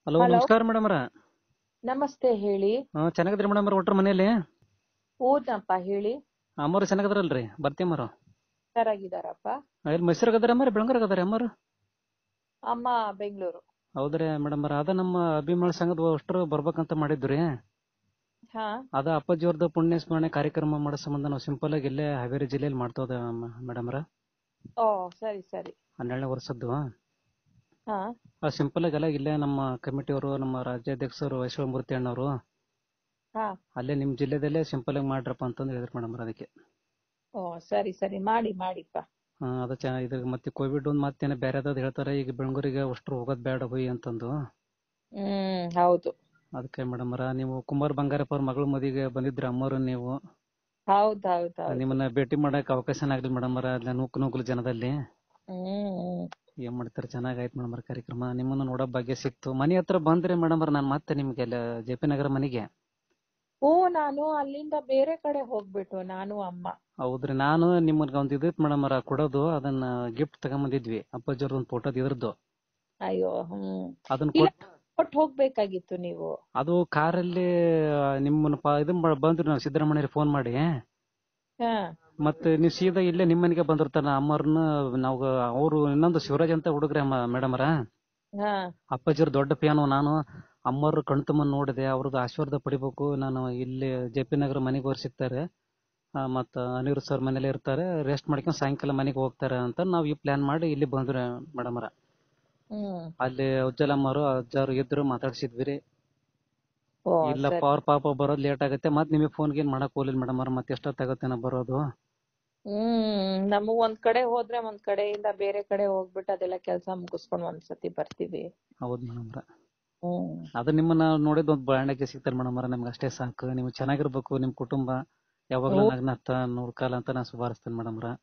Hello Hello. ನಮಸ್ಕಾರ madam ಅವರ ನಮಸ್ತೆ ಹೇಳಿ ಚೆನ್ನಾಗಿದ್ರಿ ಮೇಡಮ್ ಅವ್ರ ಒಟ್ರ ಮನೇಲಿ ಊರ್ನಪ್ಪ ಹೇಳಿ ಅಮ್ಮರು ಚೆನ್ನಾಗದ್ರಲ್ರಿ ಬರ್ತಿ ಅಮ್ಮರು ಚೆನ್ನಾಗಿದಾರಪ್ಪ ಇಲ್ಲಿ ಮೈಸೂರಾಗ ಅದಾರ ಅಮ್ಮಾರ ಬೆಳಗಾರಾಗ ಅದಾರ ಅಮ್ಮರು ಅಮ್ಮ ಬೆಂಗಳೂರು ಹೌದ್ರಿ ಮೇಡಮ್ ಅವ್ರ ಅದ ನಮ್ಮ ಅಭಿಮಾನ ಸಂಘದ ಅಷ್ಟ್ರು ಬರ್ಬೇಕಂತ ಮಾಡಿದ್ರಿ ಹಾ ಅದ ಅಪ್ಪಾಜಿಯವ್ರದ್ದು ಪುಣ್ಯ ಸ್ಮರಣೆ ಕಾರ್ಯಕ್ರಮ ಮಾಡೋ ಸಂಬಂಧ ನಾವು ಸಿಂಪಲ್ ಆಗಿ ಇಲ್ಲೇ ಹಾವೇರಿ ಜಿಲ್ಲೆಯಲ್ಲಿ ಮಾಡ್ತೋದ ಮೇಡಮ್ ಅವ್ರ ಓ ಸರಿ ಸರಿ ಹನ್ನೆರಡನೇ ವರ್ಷದ್ದು ಹಾ ಆ ಸಿಂಪಲ್ ಆಗಿ ಎಲ್ಲ ಇಲ್ಲೇ ನಮ್ಮ ಕಮಿಟಿಯವರು ನಮ್ಮ ರಾಜ್ಯಾಧ್ಯಕ್ಷರು ವೈಶ್ವಮೂರ್ತಿ ಅಣ್ಣವರು ಹಾ ಅಲ್ಲೇ ನಿಮ್ ಜಿಲ್ಲೆದಲ್ಲೇ ಸಿಂಪಲ್ ಆಗಿ ಮಾಡ್ರಪ್ಪ ಅಂತಂದು ಹೇಳಿದ್ರು ಮೇಡಮ್ ಅವ್ರ ಅದಕ್ಕೆ ಓ ಸರಿ ಸರಿ ಮಾಡಿ ಮಾಡಿಪ್ಪ ಹಾ ಅದ ಚೆನ್ನಾಗಿ ಇದ್ರ ಮತ್ತೆ ಕೋವಿಡ್ ಒಂದ್ ಮತ್ತೇನ ಬೇರೆ ಅದಾದ್ ಹೇಳ್ತಾರೆ ಈಗ ಬೆಂಗಳೂರಿಗೆ ಅಷ್ಟ್ರು ಹೋಗೋದ್ ಬೇಡ ಹೋಯ್ ಅಂತಂದು ಹ್ಮ್ ಹೌದು ಅದಕ್ಕೆ ಮೇಡಮ್ ಅವರ ನೀವು ಕುಮಾರ್ ಬಂಗಾರಪ್ಪ ಅವ್ರ ಮಗಳ ಮದಿಗೆ ಬಂದಿದ್ರಿ ಅಮ್ಮರು ನೀವು ಹೌದ್ ಹೌದ್ ಹೌದು ನಿಮ್ಮನ್ನ ಭೇಟಿ ಮಾಡಕ್ ಅವಕಾಶ ಆಗ್ಲಿ ಮೇಡಮ್ ಅವರ ಅಲ್ಲ ನೂಕು ನೂಕಲು ಜನದಲ್ಲಿ ಹ್ಮ್ ಏನ್ ಮಾಡ್ತಾರೆ ಚೆನ್ನಾಗಾಯ್ತು ಮೇಡಮ್ ಅವ್ರ ಕಾರ್ಯಕ್ರಮ ನಿಮ್ಮನ್ನ ನೋಡೋ ಭಾಗ್ಯ ಸಿಕ್ತು ಮನೆ ಹತ್ರ ಬಂದ್ರಿ ಮೇಡಮ್ ಅವ್ರ ನಾನ್ ಮತ್ತೆ ನಿಮ್ಗೆ ಅಲ್ಲಿ ಜೆ ಪಿ ನಗರ ಮನೆಗೆ ಓ ನಾನು ಅಲ್ಲಿಂದ ಬೇರೆ ಕಡೆ ಹೋಗ್ಬಿಟ್ಟು ನಾನು ಅಮ್ಮ ಹೌದ್ರಿ ನಾನು ನಿಮ್ಮನ್ಗ ಒಂದ್ ಇದಿತ್ತು ಮೇಡಮ್ ಅವ್ರ ಕೊಡೋದು ಅದನ್ನ ಗಿಫ್ಟ್ ತಗೊಂಬಂದಿದ್ವಿ ಅಪ್ಪಾಜಿಯವ್ರ ಒಂದ್ ಫೋಟೋದ್ ಇದ್ರದ್ದು ಅಯ್ಯೋ ಹ್ಮ್ ಅದನ್ನ ಇಲ್ಲ ಕೊಟ್ ಕೊಟ್ಟು ಹೋಗ್ಬೇಕಾಗಿತ್ತು ನೀವು ಅದು ಕಾರಲ್ಲಿ ನಿಮ್ಮನ್ನ ಪ- ಇದನ್ ಬ- ಬಂದ್ರಿ ನಾವು ಸಿದ್ದರಾಮಯ್ಯ ಫೋನ್ ಮಾಡಿ ಹಾ ಮತ್ತೆ ನೀವು ಸೀದಾ ಇಲ್ಲೇ ನಿಮ್ಮ ಮನೆಗೆ ಬಂದಿರ್ತಾನ ಅಮ್ಮರ್ನ ನಾವು ಅವರು ಇನ್ನೊಂದು ಶಿವರಾಜ್ ಅಂತ ಹುಡುಗ್ರಿ ಅಮ್ಮ ಮೇಡಮ್ ಅವರ ಹಾ ಅಪ್ಪಾಜಿಯವ್ರ ದೊಡ್ಡ ಪ್ಯಾನು ನಾನು ಅಮ್ಮರು ಕಣ್ತುಂಬ ನೋಡಿದೆ ಅವ್ರದ್ದು ಆಶೀರ್ವಾದ ಪಡಿಬೇಕು ನಾನು ಇಲ್ಲಿ ಜೆ ಪಿ ನಗರ ಮನೆಗೆ ಅವ್ರು ಸಿಗ್ತಾರೆ ಆ, ಮತ್ತ ಅನಿರುದ್ ಸರ್ ಮನೇಲಿ ಇರ್ತಾರೆ ರೆಸ್ಟ್ ಮಾಡ್ಕೊಂಡು ಸಾಯಂಕಾಲ ಮನೆಗೆ ಹೋಗ್ತಾರೆ ಅಂತ ನಾವು ಈ ಪ್ಲಾನ್ ಮಾಡಿ ಇಲ್ಲಿ ಬಂದ್ರಿ ಮೇಡಮ್ ಅವರ ಹ್ಮ್ ಅಲ್ಲಿ ಉಜ್ಜಲಮ್ಮರು ಅಜ್ಜಾರು ಇದ್ರು ಮಾತಾಡ್ಸಿದ್ವಿ ರೀ ಓ ಇಲ್ಲಪ್ಪ ಸರಿ ಅವ್ರ ಪಾಪ ಬರೋದ್ ಲೇಟ್ ಆಗತ್ತೆ ಮತ್ ನಿಮಗೆ ಫೋನ್ ಗೇನ್ ಮಾಡಕ್ ಹೋಗ್ಲಿಲ್ಲ ಮೇಡಮ್ ಅವ್ರ ಮತ್ತೆ ಎಷ್ಟೊತ್ತಾಗತ್ತೇನೋ ಬರೋದು ಹ್ಮ್ ನಮಗ್ ಒಂದ್ ಕಡೆ ಹೋದ್ರೆ ಒಂದ್ ಕಡೆಯಿಂದ ಬೇರೆ ಕಡೆ ಹೋಗ್ಬಿಟ್ಟು ಅದೆಲ್ಲ ಕೆಲಸ ಮುಗಿಸ್ಕೊಂಡ್ ಒಂದ್ಸತಿ ಬರ್ತೀವಿ ಹೌದು ಮೇಡಮ್ ಅವ್ರ ಹ್ಮ್ ಅದು ನಿಮ್ಮನ್ನ ನೋಡಿದ್ ಒಂದ್ ಬಾಂಡಕ್ಕೆ ಸಿಗ್ತಾರೆ ಮೇಡಮ್ ಅವ್ರ ನಿಮ್ಗೆ ಅಷ್ಟೇ ಸಾಕು ನೀವು ಚೆನ್ನಾಗಿರ್ಬೇಕು ನಿಮ್ ಕುಟುಂಬ ಯಾವಾಗ್ಲೂ ಹ್ಮ್. ನಗ್ನತ್ತ ನೂರ್ಕಾಲ ಅಂತ ನಾ ಶುಭಾರಿಸ್ತೇನೆ ಮೇಡಮ್ ಅವ್ರ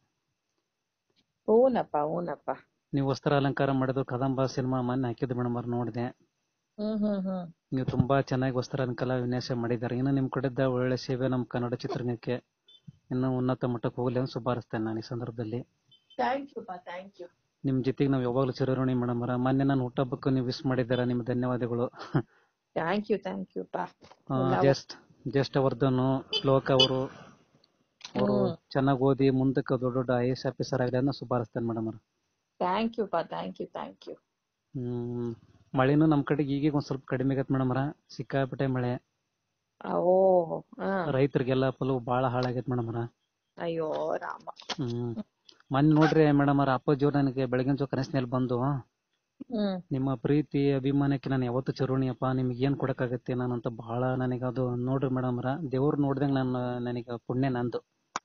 ಹೂನಪ್ಪ ಹೂನಪ್ಪ ನೀವು ವಸ್ತ್ರ ಅಲಂಕಾರ ಮಾಡಿದ್ರು ಕದಂಬ ಸಿನಿಮಾ ಮೊನ್ನೆ ಹಾಕಿದ್ರು ಮೇಡಮ್ ಅವ್ರ ನೋಡಿದೆ ಹ್ಮ್ ಹ್ಮ್ ಹ್ಮ್ ನೀವು ತುಂಬಾ ಚೆನ್ನಾಗಿ ವಸ್ತ್ರ ಅಲಂಕಾರ ವಿನ್ಯಾಸ ಮಾಡಿದ್ದಾರೆ ಇನ್ನು ನಿಮ್ ಕಡೆದ ಒಳ್ಳೆ ಸೇವೆ ನಮ್ ಕನ್ನಡ ಚಿತ್ರರಂಗಕ್ಕೆ ಇನ್ನು ಉನ್ನತ ಮಟ್ಟಕ್ಕೆ ಹೋಗ್ಲಿ ಅಂತ ಶುಭಾರಿಸ್ತೇನೆ ನಾನು ಈ ಸಂದರ್ಭದಲ್ಲಿ ಥ್ಯಾಂಕ್ ಯು ಪಾ ಥ್ಯಾಂಕ್ ಯು ನಿಮ್ ಜೊತೆಗೆ ನಾವು ಯಾವಾಗ್ಲೂ ಚಿರಋಣಿ ಮೇಡಮ್ ಅವರ ಮೊನ್ನೆ ನಾನು ಹುಟ್ಟಹಬ್ಬಕ್ಕೂ ನೀವು ವಿಶ್ ಮಾಡಿದ್ದೀರಾ ನಿಮ್ ಧನ್ಯವಾದಗಳು ಥ್ಯಾಂಕ್ ಯು ಥ್ಯಾಂಕ್ ಯು ಪಾ ಜಸ್ಟ್ ಜಸ್ಟ್ ಅವರ್ಧನ್ ಶ್ಲೋಕ್ ಅವರು ಅವರು ಹ್ಮ್. ಚೆನ್ನಾಗಿ ಓದಿ ಮುಂದಕ್ಕೆ ದೊಡ್ಡ ದೊಡ್ಡ ಐ ಎಸ್ ಆಫೀಸರ್ ಆಗಲಿ ಅನ್ನೋ ಶುಭಾರಿಸ್ತೇನೆ ಮೇಡಮ್ ಅವ್ರ ಥ್ಯಾಂಕ್ ಯು ಪಾ ಥ್ಯಾಂಕ್ ಯು ಥ್ಯಾಂಕ್ ಯು ಹ್ಮ್ ಮಳೆನೂ ನಮ್ ಕಡೆಗೆ ಈಗೀಗ ಒಂದ್ ಸ್ವಲ್ಪ ಕಡಿಮೆ ಆಗತ್ತೆ ಮೇಡಮ್ ಅವ್ರ ಸಿಕ್ಕಾಪಟ್ಟೆ ಮಳೆ ಓ ಹಾ ರೈತರಿಗೆಲ್ಲ ಫುಲ್ ಬಾಳ ಹಾಳಾಗೈತೆ ಮೇಡಮ್ ಅವ್ರ ಅಯ್ಯೋ ರಾಮ ಹ್ಮ್ ಮೊನ್ನೆ ನೋಡ್ರಿ ಮೇಡಮ್ ಅವ್ರ ಅಪ್ಪಾಜಿಯವ್ರು ನನಗೆ ಬೆಳಗಿನ ಜೋ ಕನಸಿನಲ್ಲಿ ಬಂದು ಹ್ಮ್ ನಿಮ್ಮ ಪ್ರೀತಿ ಅಭಿಮಾನಕ್ಕೆ ನಾನು ಯಾವತ್ತೂ ಚಿರೋಣಿಯಪ್ಪ ನಿಮ್ಗೆ ಏನ್ ಕೊಡಕ್ಕಾಗತ್ತೆ ನಾನು ಅಂತ ಬಹಳ ನನಗೆ ಅದು ನೋಡ್ರಿ ಮೇಡಮ್ ಅವ್ರ ದೇವ್ರು ನೋಡ್ದಂಗ ನಾನು ನನಗೆ ಪುಣ್ಯ ನಂದು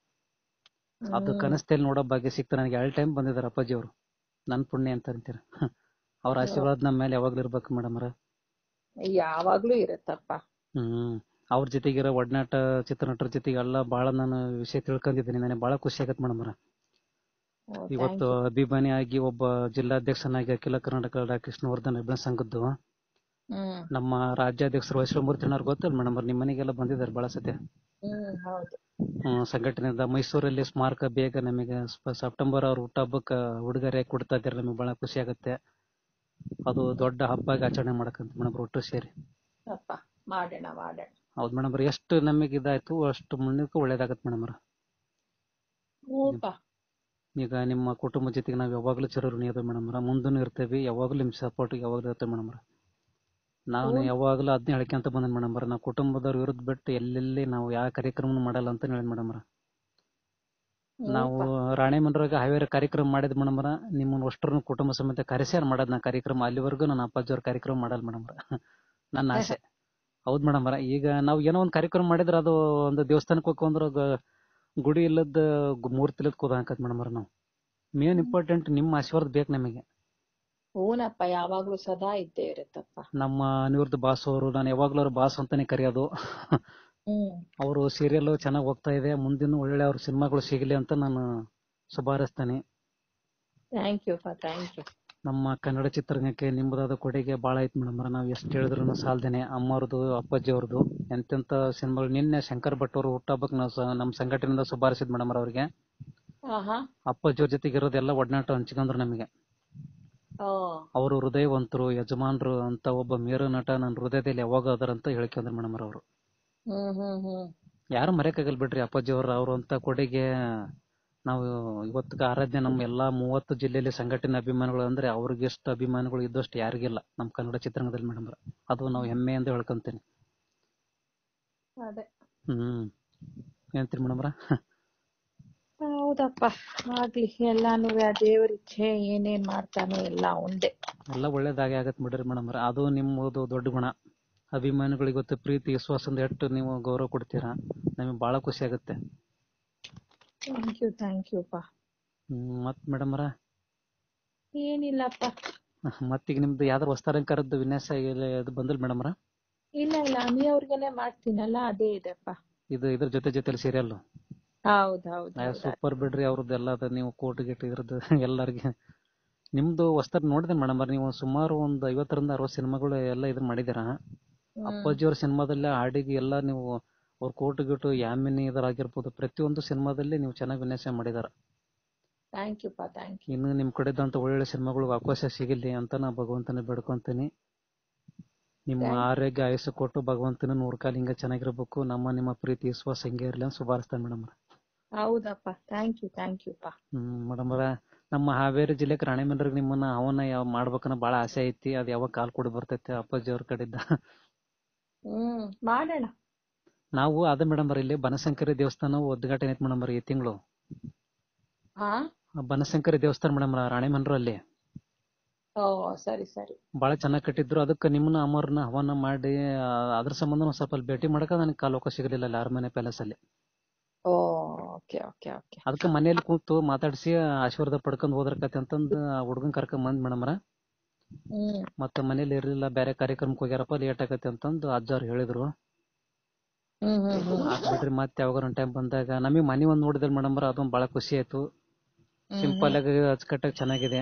ಅದು ಹ್ಮ್. ಕನಸ್ತಲ್ಲಿ ನೋಡೋ ಭಾಗ್ಯ ಸಿಕ್ತ ನನಗೆ ಎರಡು ಟೈಮ್ ಬಂದಿದ್ದಾರೆ ಅಪ್ಪಾಜಿ ಅವರು ನನ್ ಪುಣ್ಯ ಅಂತ ಅಂತೀರ ಅವ್ರ ಆಶೀರ್ವಾದ ನಮ್ಮ ಮೇಲೆ ಯಾವಾಗ್ಲೂ ಇರ್ಬೇಕು ಮೇಡಮ್ ಅವ್ರ ಯಾವಾಗ್ಲೂ ಇರತ್ತಪ್ಪ ಹ್ಮ್ ಅವ್ರ ಜೊತೆಗಿರೋ ಒಡನಾಟ ಚಿತ್ರನಟರ ಜೊತೆಗೆ ಎಲ್ಲ ಬಹಳ ನಾನು ವಿಷಯ ತಿಳ್ಕೊಂಡಿದ್ದೀನಿ ನನಗೆ ಬಹಳ ಖುಷಿ ಆಗತ್ತೆ ಮೇಡಮ್ ಅವ್ರ ಓ, thank ಇವತ್ತು you. ಅಭಿಮಾನಿ ಆಗಿ ಒಬ್ಬ ಜಿಲ್ಲಾಧ್ಯಕ್ಷನಾಗಿ ಅಖಿಲ ಕರ್ನಾಟಕ ಡಾ ಕೃಷ್ಣವರ್ಧನ್ ಅಭಿಮಾನ ಸಂಘದ್ದು ಹ್ಮ್ ನಮ್ಮ ರಾಜ್ಯಾಧ್ಯಕ್ಷರು ವೈಶ್ವಮೂರ್ತಿ ಅವ್ರು ಗೊತ್ತಲ್ಲ ಮೇಡಮ್ ಅವ್ರು ನಿಮ್ಮ ಮನೆಗೆಲ್ಲ ಬಂದಿದ್ದಾರೆ ಬಹಳ ಸತಿ ಹ್ಮ್ ಹೌದು ಹ್ಮ್, ಸಂಘಟನೆಯಿಂದ ಮೈಸೂರಲ್ಲಿ ಸ್ಮಾರಕ ಬೇಗ ನಮಗೆ ಸ್ಪ- ಸೆಪ್ಟೆಂಬರ್ ಅವ್ರ ಹುಟ್ಟಹಬ್ಬಕ್ಕೆ ಉಡುಗೊರೆ ಕೊಡ್ತಾ ಇದ್ದಾರೆ ನಮಗೆ ಬಹಳ ಖುಷಿ ಆಗುತ್ತೆ ಅದು ದೊಡ್ಡ ಹಬ್ಬ ಆಗಿ ಆಚರಣೆ ಮಾಡಕಂತ ಮೇಡಮ್ ಒಟ್ಟು ಸೇರಿ ಅಪ್ಪ ಮಾಡೋಣ ಮಾಡೋಣ ಹೌದು ಮೇಡಮ್ ಎಷ್ಟು ನಮಗೆ ಇದಾಯ್ತು ಅಷ್ಟು ಮುಂದಕ್ಕೂ ಒಳ್ಳೇದಾಗತ್ತೆ ಮೇಡಮ್ ಅವ್ರ ಹ್ಞೂಪ್ಪ ಈಗ ನಿಮ್ಮ ಕುಟುಂಬ ಜೊತೆಗೆ ನಾವು ಯಾವಾಗಲೂ ಚಿರಋಣಿ ಅದ ಮೇಡಮ್ ಅವ್ರ ಮುಂದೂ ಇರ್ತೇವೆ ಯಾವಾಗಲೂ ನಿಮ್ಮ ಸಪೋರ್ಟ್ ಯಾವಾಗಲೂ ಇರ್ತೇವೆ ಮೇಡಮ್ ಅವ್ರ ನಾನು ಹ್ಞೂ. ಯಾವಾಗಲೂ ಅದನ್ನೇ ಹೇಳ್ಕೊಂತ ಬಂದೆ ಮೇಡಮ್ ಅವ್ರ ನಾವು ಕುಟುಂಬದವ್ರ ವಿರುದ್ಧ ಬಿಟ್ಟು ಎಲ್ಲೆಲ್ಲಿ ನಾವು ಯಾವ ಕಾರ್ಯಕ್ರಮ ಮಾಡಲ್ಲ ಅಂತ ಹೇಳಿ ಮೇಡಮ್ ಅವ್ರ ನಾವು ರಾಣೆಮಂಡ್ರಾಗ ಹಾವೇರಿ ಕಾರ್ಯಕ್ರಮ ಮಾಡಿದ್ ಮೇಡಮ್ ಅವ್ರ ನಿಮ್ಮನ್ನ ಅಷ್ಟರನ್ನು ಕುಟುಂಬ ಸಮೇತ ಕರೆಸ್ಯಾರ ಮಾಡೋದ್ ನಾ ಕಾರ್ಯಕ್ರಮ ಅಲ್ಲಿವರೆಗೂ ನನ್ನ ಅಪ್ಪಾಜಿಯವ್ರ ಕಾರ್ಯಕ್ರಮ ಮಾಡಲ್ಲ ಮೇಡಮ್ ಅವ್ರ ನನ್ನ ಆಸೆ ಹೌದ್ ಮೇಡಮ್ ಅವ್ರ ಈಗ ನಾವು ಏನೋ ಒಂದು ಕಾರ್ಯಕ್ರಮ ಮಾಡಿದ್ರೆ ಅದು ಒಂದು ದೇವಸ್ಥಾನಕ್ಕೆ ಹೋಗ್ಕೊಂಡ್ರ ಗುಡಿ ಇಲ್ಲದ ಗು- ಮೂರ್ತಿ ಇಲ್ಲದ ಕೂದ ಹಾಕತ್ ಮೇಡಮ್ ಅವ್ರ ನಾವು ಮೇನ್ ಇಂಪಾರ್ಟೆಂಟ್ ನಿಮ್ಮ ಆಶೀರ್ವಾದ ಬೇಕು ನಮಗೆ ಹೂನಪ್ಪ ಯಾವಾಗ್ಲೂ ಸದಾ ಇದ್ದೇ ಇರುತ್ತಪ್ಪ ನಮ್ಮ ಅನಿರುದ್ಧ ಬಾಸ್ ಅವರು ನಾನು ಯಾವಾಗ್ಲೂ ಅವ್ರ ಬಾಸ್ ಅಂತಾನೆ ಕರೆಯೋದು ಹ್ಮ್ ಅವರು ಸೀರಿಯಲ್ ಚೆನ್ನಾಗಿ ಹೋಗ್ತಾ ಇದೆ ಮುಂದಿನ ಒಳ್ಳೆ ಅವ್ರ ಸಿನಿಮಾಗಳು ಸಿಗಲಿ ಅಂತ ನಾನು ಶುಭಾರಿಸ್ತೇನೆ ಥ್ಯಾಂಕ್ ಯು ಪಾ ಥ್ಯಾಂಕ್ ಯು ನಮ್ಮ ಕನ್ನಡ ಚಿತ್ರರಂಗಕ್ಕೆ ನಿಮ್ಮದಾದ ಕೊಡುಗೆ ಭಾಳ ಐತ್ ಮೇಡಮ್ ನಾವು ಎಷ್ಟು ಹೇಳಿದ್ರು ಸಾಲ್ದೇನೆ ಅಮ್ಮವ್ರದ್ದು ಅಪ್ಪಾಜಿ ಅವ್ರದ್ದು ಎಂತೆಂತ ಸಿನಿಮಾಗಳು ನಿನ್ನೆ ಶಂಕರ್ ಭಟ್ ಅವರು ಹುಟ್ಟಹಬ್ಬಕ್ಕೆ ನಾವು ಸ- ನಮ್ಮ ಸಂಘಟನೆಯಿಂದ ಶುಭಾರಿಸಿದ್ ಮೇಡಮ್ ಅವ್ರಿಗೆ ಆಹಾ ಅಪ್ಪಾಜಿ ಅವ್ರ ಜೊತೆಗೆ ಇರೋದೆಲ್ಲ ಒಡನಾಟ ಹಂಚ್ಕೊಂಡ್ರು ನಮಗೆ ಓ ಅವರು ಹೃದಯವಂತರು ಯಜಮಾನ್ರು ಅಂತ ಒಬ್ಬ ಮೇರು ನಟ ನನ್ನ ಹೃದಯದಲ್ಲಿ ಯಾವಾಗ ಅದರಂತ ಹೇಳ್ಕೊಂಡ್ರು ಮೇಡಮ್ ಅವರು ಹ್ಮ್ ಹ್ಮ್ ಹ್ಮ್ ಯಾರು ಮರೆಯಕ್ಕಾಗಲ್ಲ ಬಿಡ್ರಿ ಅಪ್ಪಾಜಿ ಅವ್ರ ಅವ್ರ ಅಂತ ಕೊಡುಗೆ ನಾವು ಇವತ್ತಿಗೆ ಆರಾಧ್ಯ ನಮ್ಮ ಎಲ್ಲಾ ಮೂವತ್ತು ಜಿಲ್ಲೆಯಲ್ಲಿ ಸಂಘಟನೆ ಅಭಿಮಾನಿಗಳು ಅಂದ್ರೆ ಅವ್ರಿಗೆ ಎಷ್ಟು ಅಭಿಮಾನಿಗಳು ಇದ್ದಷ್ಟು ಯಾರಿಗಿಲ್ಲ ನಮ್ಮ ಕನ್ನಡ ಚಿತ್ರರಂಗದಲ್ಲಿ ಮೇಡಮ್ ಅದು ನಾವು ಹೆಮ್ಮೆಯಿಂದ ಹೇಳ್ಕೊಂತೀನಿ ಅದೇ ಹ್ಮ್ ಏನಂತೀರಿ ಮೇಡಮ್ರ ಹೌದಪ್ಪ ಆಗ್ಲಿ ಎಲ್ಲಾನು ಆ ದೇವ್ರ ಇಚ್ಛೆ ಏನೇನ್ ಮಾಡ್ತಾನೋ ಎಲ್ಲ ಒಂದೇ ಎಲ್ಲ ಒಳ್ಳೇದಾಗೆ ಆಗತ್ತೆ ಬಿಡ್ರಿ ಮೇಡಮ್ ಅದು ನಿಮ್ಮದು ದೊಡ್ಡ ಗುಣ ಅಭಿಮಾನಿಗಳಿಗೆ ಗೊತ್ತು ಪ್ರೀತಿ ವಿಶ್ವಾಸದಿಂದ ಎಷ್ಟು ನೀವು ಗೌರವ ಕೊಡ್ತೀರಾ ನಮಗೆ ಬಹಳ ಖುಷಿ ಆಗುತ್ತೆ ಥ್ಯಾಂಕ್ ಯು ಥ್ಯಾಂಕ್ ಯು ಪಾ ಹ್ಮ್ ಮತ್ ಮೇಡಮ್ರ ಏನಿಲ್ಲಪ್ಪ ಮತ್ತೀಗ ನಿಮ್ದು ಯಾವ್ದಾರು ಹೊಸ್ತಾರಂಕರದ್ದು ವಿನ್ಯಾಸ ಇಲ್ಲ ಅದು ಬಂದಿಲ್ಲ ಮೇಡಮ್ರ ಇಲ್ಲ ಇಲ್ಲ ನೀ ಅವ್ರಿಗೆನೆ ಮಾಡ್ತೀನಲ್ಲ ಅದೇ ಇದೆಪ್ಪ ಇದು ಇದ್ರ ಜೊತೆ ಜೊತೆಲಿ ಸೀರಿಯಲ್ ಹೌದ್ ಹೌದ್ ಹೌದ್ ಸೂಪರ್ ಬಿಡ್ರಿ ಅವ್ರದ್ದು ಎಲ್ಲ ಅದು ನೀವು ಕೋಟ್ ಗಿಟ್ ಇದ್ರದ್ದು ಎಲ್ಲರಿಗೆ ನಿಮ್ದು ಹೊಸ್ತಾರ ನೋಡಿದೆ ಮೇಡಮ್ ನೀವು ಸುಮಾರು ಒಂದು ಐವತ್ತರಿಂದ ಅರವತ್ತು ಸಿನಿಮಾಗಳು ಎಲ್ಲ ಇದನ್ನ ಮಾಡಿದ್ದೀರಾ ಹ್ಮ್. ಅಪ್ಪಾಜಿ ಅವ್ರ ಸಿನಿಮಾದಲ್ಲಿ ಹಾಡಿಗೆ ಎಲ್ಲ ನೀವು ಅವ್ರ ಕೋಟ್ ಗಿಟ್ಟು ಯಾಮಿನಿ ಇದರಾಗಿರ್ಬೋದು ಪ್ರತಿಯೊಂದು ಸಿನಿಮಾದಲ್ಲಿ ನೀವು ಚೆನ್ನಾಗಿ ವಿನ್ಯಾಸ ಮಾಡಿದಾರ ಥ್ಯಾಂಕ್ ಯು ಪಾ ಥ್ಯಾಂಕ್ ಯು ಇನ್ನು ನಿಮ್ ಕಡೆದಂತ ಒಳ್ಳೊಳ್ಳೆ ಸಿನಿಮಾಗಳಿಗೆ ಅವಕಾಶ ಸಿಗಲಿ ಅಂತ ನಾ ಭಗವಂತನ ಬೇಡ್ಕೊಂತೀನಿ ನಿಮ್ಮ Thank you. ಆರೋಗ್ಯ ಆಯಸ್ಸು ಕೊಟ್ಟು ಭಗವಂತನ ನೂರ್ ಕಾಲ ಹಿಂಗ ಚೆನ್ನಾಗಿರ್ಬೇಕು ನಮ್ಮ ನಿಮ್ಮ ಪ್ರೀತಿ ವಿಶ್ವಾಸ ಹಿಂಗೆ ಇರ್ಲಿ ಅಂತ ಶುಭಾರಿಸ್ತೇನೆ ಮೇಡಮ್ ಹೌದಪ್ಪ ಥ್ಯಾಂಕ್ ಯು ಥ್ಯಾಂಕ್ ಯು ಪಾ ಹ್ಮ್ ಮೇಡಮ್ ನಮ್ಮ ಹಾವೇರಿ ಜಿಲ್ಲೆಗೆ ರಾಣೆಬೆನ್ನೂರಿಗೆ ನಿಮ್ಮನ್ನ ಅವನ ಯಾವ ಮಾಡ್ಬೇಕನ್ನ ಬಹಳ ಆಸೆ ಐತಿ ಅದ್ ಯಾವಾಗ ಕಾಲ್ ಕೊಡಿ ಬರ್ತೈತೆ ಅಪ್ಪಾಜಿ ಅವ್ರ ಕಡೆಯಿಂದ ಹ್ಮ್ ಮಾಡೋಣ ನಾವು ಅದ ಮೇಡಮ್ ಇಲ್ಲಿ ಬನಶಂಕರಿ ದೇವಸ್ಥಾನ ಉದ್ಘಾಟನೆ ಐತಿ ಮೇಡಮ್ ಈ ತಿಂಗಳು ಹಾ ಬನಶಂಕರಿ ದೇವಸ್ಥಾನ ಮೇಡಮ್ ರಾಣೆಬೆನ್ನೂರು ಅಲ್ಲಿ ಓ ಸರಿ ಸರಿ ಬಹಳ ಚೆನ್ನಾಗಿ ಕಟ್ಟಿದ್ರು ಅದಕ್ಕೆ ನಿಮ್ಮನ್ನ ಅಮರ್ನ ಹವನ ಮಾಡಿ ಆ, ಅದ್ರ ಸಂಬಂಧ ಒಂದ್ ಸ್ವಲ್ಪ ಅಲ್ಲಿ ಭೇಟಿ ಮಾಡಕ ನನಗೆ ಕಾಲ್ ಅವಕಾಶ ಸಿಗಲಿಲ್ಲ ಅಲ್ಲಿ ಅರಮನೆ ಪ್ಯಾಲೇಸ್ ಅಲ್ಲಿ ಓ ಓಕೆ ಓಕೆ ಓಕೆ ಅದಕ್ಕೆ ಮನೆಯಲ್ಲಿ ಕೂತು ಮಾತಾಡಿಸಿ ಆಶೀರ್ವಾದ ಪಡ್ಕೊಂಡ್ ಹೋದ್ರಕತೆ ಅಂತಂದು ಹುಡುಗನ್ ಕರ್ಕೊಂಡ್ ಬಂದ್ ಮೇಡಮ್ರ ಹ್ಮ್ ಮತ್ತೆ ಮನೇಲಿ ಇರ್ಲಿಲ್ಲ ಬೇರೆ ಕಾರ್ಯಕ್ರಮಕ್ಕೆ ಹೋಗ್ಯಾರಪ್ಪ ಲೇಟ್ ಆಗತ್ತೆ ಅಂತಂದು ಅಜ್ಜವ್ರು ಹೇಳಿದ್ರು ಹ್ಮ್ ಹ್ಮ್ ಹ್ಮ್ ಆತ್ ಬಿಡ್ರಿ ಮತ್ತೆ ಯಾವಾಗ ಟೈಮ್ ಬಂದಾಗ ನಮಗೆ ಮನಿ ಒಂದ್ ನೋಡಿದ್ರೆ ಮೇಡಮ್ರ ಅದೊಂದ್ ಬಹಳ ಖುಷಿ ಆಯ್ತು ಸಿಂಪಲ್ ಆಗಿ ಅಚ್ಚುಕಟ್ಟಾಗಿ ಚೆನ್ನಾಗಿದೆ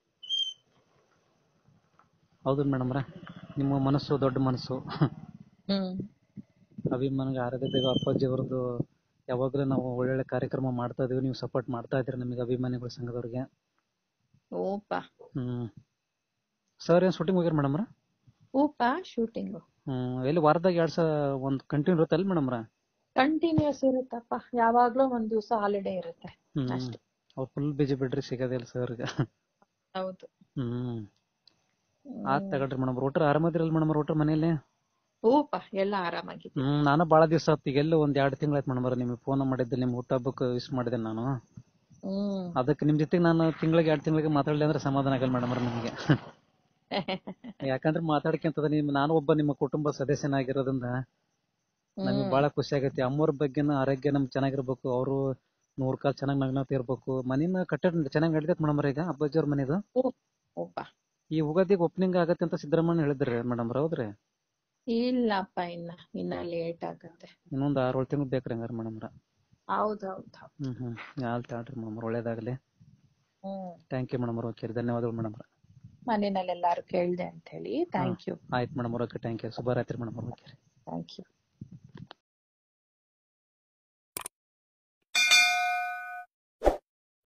ಹೌದು ಮೇಡಮ್ರ ನಿಮ್ಮ ಮನಸ್ಸು ದೊಡ್ಡ ಮನಸ್ಸು ಹ್ಮ್ ಅಭಿಮಾನಿಗೆ ಆರಾಧ್ಯ ದೇವ ಅಪ್ಪಾಜಿ ಅವ್ರದ್ದು ಯಾವಾಗ್ಲೂ ನಾವು ಒಳ್ಳೊಳ್ಳೆ ಕಾರ್ಯಕ್ರಮ ಮಾಡ್ತಾ ಇದೀವಿ ನೀವು ಸಪೋರ್ಟ್ ಮಾಡ್ತಾ ಇದ್ರಿ ನಮಗೆ ಅಭಿಮಾನಿಗಳ ಸಂಘದವ್ರಿಗೆ ಓಪ ಹ್ಮ್ ಸರ್ ಏನ್ ಶೂಟಿಂಗ್ ಹೋಗ್ಯಾರ ಮೇಡಮ್ರ ಓಪ ಶೂಟಿಂಗು ಹ್ಮ್ ಎಲ್ಲಿ ವಾರದಾಗ ಎರಡ್ ಸ ಒಂದ್ ಕಂಟಿನ್ಯೂ ಇರುತ್ತಲ್ಲ ಮೇಡಮ್ರ ಕಂಟಿನ್ಯೂಸ್ ಇರುತ್ತಪ್ಪ ಯಾವಾಗ್ಲೂ ಒಂದ್ ದಿವಸ ಹಾಲಿಡೇ ಇರುತ್ತೆ ಹ್ಮ್ ಅಷ್ಟೇ ಅವ್ರು ಫುಲ್ ಬಿಜಿ ಬಿಡ್ರಿ ಸಿಗೋದಿಲ್ಲ ಸರ್ಗೆ ಹೌದು ಹ್ಮ್ ಆತ್ ತಗೊಳ್ರಿ ಮೇಡಮ್ ರೋಟ್ರ್ ಆರಾಮದಿರಲ್ಲ ಮೇಡಮ್ ರೋಟ್ರ್ ಮನೇಲಿ ಓಪ ಎಲ್ಲ ಆರಾಮಾಗಿದೆ ಹ್ಮ್ ನಾನು ಬಾಳ ದಿವಸ ಆತ್ ಈಗ ಎಲ್ಲ ಒಂದ್ ಎರಡ್ ತಿಂಗಳಾಯ್ತು ಮೇಡಮ್ ನಿಮಗೆ ಫೋನ್ ಮಾಡಿದ್ದೆ ನಿಮ್ ಹುಟ್ಟಹಬ್ಬಕ್ಕೆ ವಿಶ್ ಮಾಡಿದೆ ನಾನು ಹ್ಮ್ ಅದಕ್ಕೆ ನಿಮ್ ಜೊತೆಗೆ ನಾನು ತಿಂಗಳಿಗೆ ಎರಡ್ ತಿಂಗಳಿಗೆ ಮಾತಾಡ್ಲಿ ಅಂದ್ರೆ ಸಮಾಧಾನ ಆಗಲ್ಲ ಮೇಡಮ್ ನಿಮಗೆ ಯಾಕಂದ್ರೆ ಮಾತಾಡ್ಕೊಂತದ ನಿಮ್ ನಾನು ಒಬ್ಬ ನಿಮ್ಮ ಕುಟುಂಬ ಸದಸ್ಯನಾಗಿರೋದ್ರಿಂದ ನಮಗೆ ಬಹಳ ಖುಷಿ ಆಗೈತಿ ಅಮ್ಮವ್ರ ಬಗ್ಗೆನ ಆರೋಗ್ಯ ನಮ್ಗೆ ಚೆನ್ನಾಗಿರ್ಬೇಕು ಅವರು ನೂರ್ ಕಾಲ್ ಚೆನ್ನಾಗಿ ನಗ್ನತ ಇರ್ಬೇಕು ಮನಿನ ಕಟ್ಟಡ ಚೆನ್ನಾಗಿ ನಡಿತೈತ್ ಮೇಡಮ್ ಈಗ ಅಪ್ಪಾಜಿ ಅವ್ರ ಮನಿದು ಓಪ ಈ ಉಗಾದಿಗೆ ಓಪನಿಂಗ್ ಆಗತ್ತೆ ಅಂತ ಸಿದ್ದರಾಮಯ್ಯ ಹೇಳಿದ್ರಿ ಮೇಡಮ್ ಹೌದ್ರಿ ಇಲ್ಲಪ್ಪ ಇನ್ನ ಇನ್ನ ಲೇಟ್ ಆಗತ್ತೆ ಇನ್ನೊಂದ್ ಆರ್ ಏಳು ತಿಂಗಳು ಬೇಕ್ರಿ ಹಂಗಾರ ಮೇಡಮ್ ಹೌದ್ ಹೌದ್ ಹೌದ್ ಹ್ಮ್ ಹ್ಮ್ ಆಯ್ತು ಆಡ್ರಿ ಮೇಡಮ್ ಒಳ್ಳೇದಾಗ್ಲಿ ಹ್ಮ್ ಥ್ಯಾಂಕ್ ಯು ಮೇಡಮ್ ಓಕೆ ಧನ್ಯವಾದಗಳು ಮೇಡಮ್ ಮನೆಯಲ್ಲಿ ಎಲ್ಲಾರು ಕೇಳ್ದೆ ಅಂತ ಹೇಳಿ ಥ್ಯಾಂಕ್ ಯು ಆಯ್ತು ಮೇಡಮ್ ಓಕೆ ಥ್ಯಾಂಕ್ ಯು ಶುಭರಾತ್ರಿ ಮೇಡಮ್ ಓಕೆ ಥ್ಯಾಂಕ್ ಯು